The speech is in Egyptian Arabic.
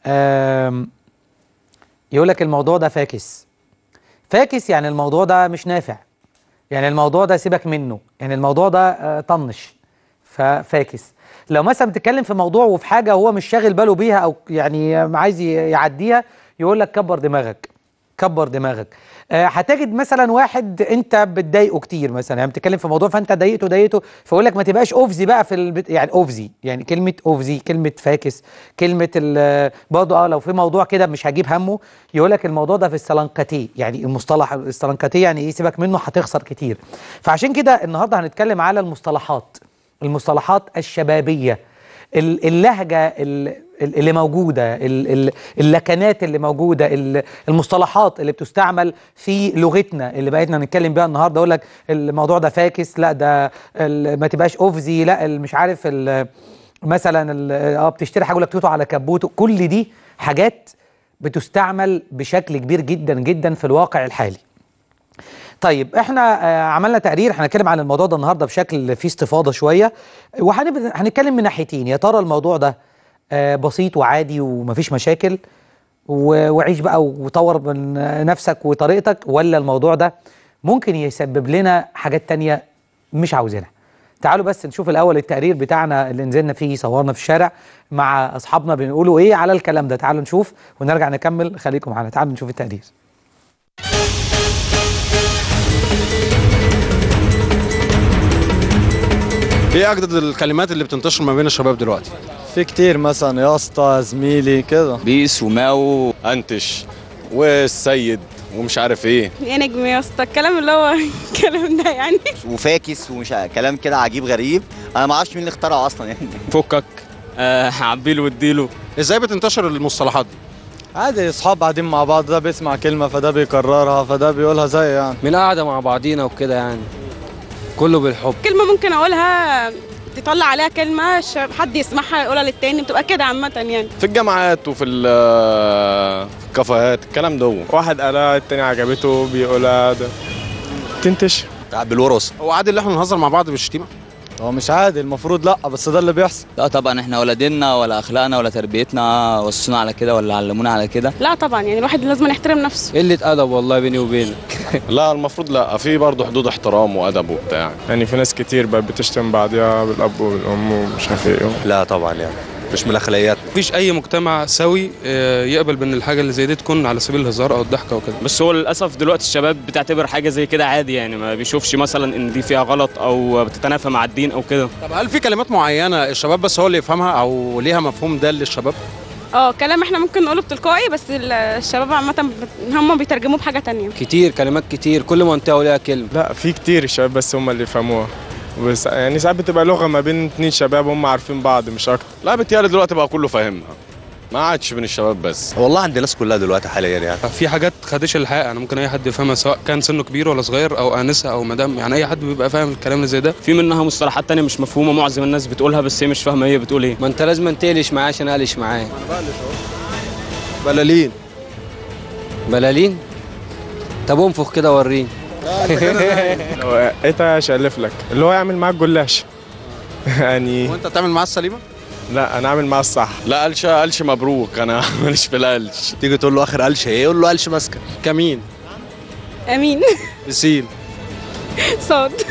آم، يقول لك الموضوع ده فاكس فاكس يعني الموضوع ده مش نافع يعني الموضوع ده سيبك منه يعني الموضوع ده آه، طنش ففاكس لو مثلا بتتكلم في موضوع وفي حاجه هو مش شاغل باله بيها او يعني عايز ي- يعديها يقول لك كبر دماغك كبر دماغك آه، هتجد مثلا واحد انت بتضايقه كتير مثلا يعني بتتكلم في موضوع فانت ضايقته ضايقته فيقول لك ما تبقاش اوفزي بقى في البت... يعني اوفزي يعني كلمه اوفزي كلمه فاكس كلمه ال... برضه اه لو في موضوع كده مش هجيب همه يقول لك الموضوع ده في السلنكتيه يعني المصطلح السلنكتيه يعني ايه سيبك منه هتخسر كتير فعشان كده النهارده هنتكلم على المصطلحات المصطلحات الشبابيه ال- اللهجه ال- ال- اللي موجوده ال- ال- اللكنات اللي موجوده ال- المصطلحات اللي بتستعمل في لغتنا اللي بقيتنا نتكلم بيها النهارده اقول لك الموضوع ده فاكس لا ده ال- ما تبقاش اوفزي لا ال- مش عارف ال- مثلا ال- اه بتشتري حاجه يقول لك توتو على كبوته كل دي حاجات بتستعمل بشكل كبير جدا جدا في الواقع الحالي طيب احنا آه، عملنا تقرير هنتكلم عن الموضوع ده النهارده بشكل فيه استفاضه شويه وهنتكلم من ناحيتين يا ترى الموضوع ده آه، بسيط وعادي ومفيش مشاكل و- وعيش بقى وطور من آه، نفسك وطريقتك ولا الموضوع ده ممكن يسبب لنا حاجات تانية مش عاوزينها تعالوا بس نشوف الاول التقرير بتاعنا اللي نزلنا فيه صورنا في الشارع مع اصحابنا بنقولوا ايه على الكلام ده تعالوا نشوف ونرجع نكمل خليكم معانا تعالوا نشوف التقرير ايه اجدد الكلمات اللي بتنتشر ما بين الشباب دلوقتي في كتير مثلا يا اسطى زميلي كده بيس وماو انتش والسيد ومش عارف ايه يا نجم يا اسطى الكلام اللي هو الكلام ده يعني وفاكس ومش ع- كلام كده عجيب غريب انا ما اعرفش مين اللي اخترعه اصلا يعني فكك آه عبيله واديله ازاي بتنتشر المصطلحات دي عادي اصحاب قاعدين مع بعض ده بيسمع كلمه فده بيكررها فده بيقولها زي يعني من قاعدة مع بعضينا وكده يعني كله بالحب كلمة ممكن اقولها تطلع عليها كلمة ش- حد يسمعها يقولها للتاني بتبقى كده عامة يعني في الجامعات وفي ال- في الكافيهات الكلام ده واحد قالها التاني عجبته بيقولها ده تنتشر بالورث هو عادي اللي احنا نهزر مع بعض بالشتيمه هو مش عادي المفروض لا بس ده اللي بيحصل لا طبعا احنا ولا ديننا ولا اخلاقنا ولا تربيتنا وصونا على كده ولا علمونا على كده لا طبعا يعني الواحد لازم يحترم نفسه قلة أدب والله بيني وبينك لا المفروض لا في برضه حدود احترام وادب وبتاع يعني في ناس كتير بقت بتشتم بعضيها بالاب والام ومش عارف ايه لا طبعا يعني مش من اخلاقياتنا مفيش اي مجتمع سوي آه، يقبل بان الحاجه اللي زي دي تكون على سبيل الهزار او الضحك او كده بس هو للاسف دلوقتي الشباب بتعتبر حاجه زي كده عادي يعني ما بيشوفش مثلا ان دي فيها غلط او بتتنافى مع الدين او كده طب هل في كلمات معينه الشباب بس هو اللي يفهمها او ليها مفهوم ده للشباب اه كلام احنا ممكن نقوله بتلقائي بس ال- الشباب عامة بت- هم بيترجموه بحاجة تانية كتير كلمات كتير كل منطقة وليها كلمة لا في كتير الشباب بس هم اللي يفهموها بس يعني ساعات بتبقى لغه ما بين اتنين شباب هم عارفين بعض مش اكتر لا بتهيألي دلوقتي بقى كله فاهمها ما عادش بين الشباب بس والله عند الناس كلها دلوقتي حاليا يعني في حاجات خدش الحقيقه يعني ممكن اي حد يفهمها سواء كان سنه كبير ولا صغير او انسه او مدام يعني اي حد بيبقى فاهم الكلام اللي زي ده في منها مصطلحات تانية مش مفهومه معظم الناس بتقولها بس هي مش فاهمه هي بتقول ايه ما انت لازم تقلش معاه عشان اقلش معاه بلالين بلالين طب انفخ كده وريني لو لقيتها اشلف لك اللي هو يعمل معاك جلاش يعني وانت تعمل معاه السليمه لا انا اعمل معاه الصح لا قالش قالش مبروك انا ماليش في القلش تيجي تقول له اخر قلشه ايه يقول له قلشه ماسكه كمين امين بسين صاد